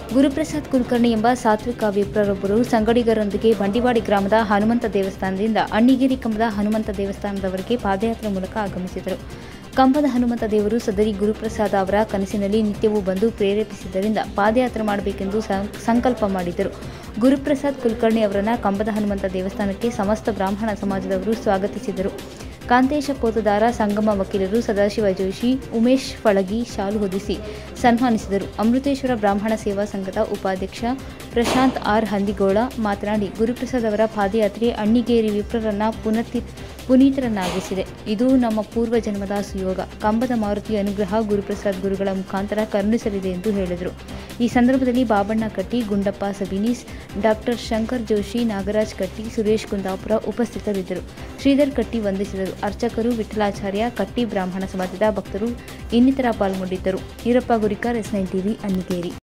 ಗುರುಪ್ರಸಾದ್ ಕುಲಕರ್ಣಿ ಎಂಬ ಸಾತ್ವಿಕ ವಿಪ್ರರೊಬ್ಬರು ಸಂಗಡಿಗರೊಂದಿಗೆ ಬಂಡಿವಾಡಿ ಗ್ರಾಮದ ಹನುಮಂತ ದೇವಸ್ಥಾನದಿಂದ ಅಣ್ಣಿಗೇರಿ ಕಂಬದ ಹನುಮಂತ ದೇವಸ್ಥಾನದವರೆಗೆ ಪಾದಯಾತ್ರೆ ಮೂಲಕ ಆಗಮಿಸಿದರು ಕಂಬದ ಹನುಮಂತ ದೇವರು ಸದರಿ ಗುರುಪ್ರಸಾದ್ ಅವರ ಕನಸಿನಲ್ಲಿ ನಿತ್ಯವೂ ಬಂದು ಪ್ರೇರೇಪಿಸಿದ್ದರಿಂದ ಪಾದಯಾತ್ರೆ ಮಾಡಬೇಕೆಂದು ಸಂ- ಸಂಕಲ್ಪ ಮಾಡಿದ್ದರು ಗುರುಪ್ರಸಾದ್ ಕುಲಕರ್ಣಿ ಅವರನ್ನ ಕಂಬದ ಹನುಮಂತ ದೇವಸ್ಥಾನಕ್ಕೆ ಸಮಸ್ತ ಬ್ರಾಹ್ಮಣ ಸಮಾಜದವರು ಸ್ವಾಗತಿಸಿದರು ಕಾಂತೇಶ ಪೋತದಾರ ಸಂಗಮ ವಕೀಲರು ಸದಾಶಿವ ಜೋಶಿ ಉಮೇಶ್ ಫಳಗಿ ಶಾಲು ಹೊದಿಸಿ ಸನ್ಮಾನಿಸಿದರು ಅಮೃತೇಶ್ವರ ಬ್ರಾಹ್ಮಣ ಸೇವಾ ಸಂಘದ ಉಪಾಧ್ಯಕ್ಷ ಪ್ರಶಾಂತ್ ಆರ್ ಹಂದಿಗೋಳ ಮಾತನಾಡಿ ಗುರುಪ್ರಸಾದ್ ಅವರ ಪಾದಯಾತ್ರೆ ಅಣ್ಣಿಗೇರಿ ವಿಪ್ರರನ್ನ ಪುನತಿ ಪುನೀತರನ್ನಾಗಿಸಿದೆ ಇದು ನಮ್ಮ ಪೂರ್ವ ಜನ್ಮದ ಸುಯೋಗ ಕಂಬದ ಮಾರುತಿ ಅನುಗ್ರಹ ಗುರುಪ್ರಸಾದ್ ಗುರುಗಳ ಮುಖಾಂತರ ಕರುಣಿಸಲಿದೆ ಎಂದು ಹೇಳಿದರು ಈ ಸಂದರ್ಭದಲ್ಲಿ ಬಾಬಣ್ಣ ಕಟ್ಟಿ ಗುಂಡಪ್ಪ ಸಬಿನೀಸ್ ಡಾಕ್ಟರ್ ಶಂಕರ್ ಜೋಶಿ ನಾಗರಾಜ್ ಕಟ್ಟಿ ಸುರೇಶ್ ಕುಂದಾಪುರ ಉಪಸ್ಥಿತರಿದ್ದರು ಶ್ರೀಧರ್ ಕಟ್ಟಿ ವಂದಿಸಿದರು ಅರ್ಚಕರು ವಿಠಲಾಚಾರ್ಯ ಕಟ್ಟಿ ಬ್ರಾಹ್ಮಣ ಸಮಾಜದ ಭಕ್ತರು ಇನ್ನಿತರ ಪಾಲ್ಗೊಂಡಿದ್ದರು Irappa Gurikar S nine TV Annigeri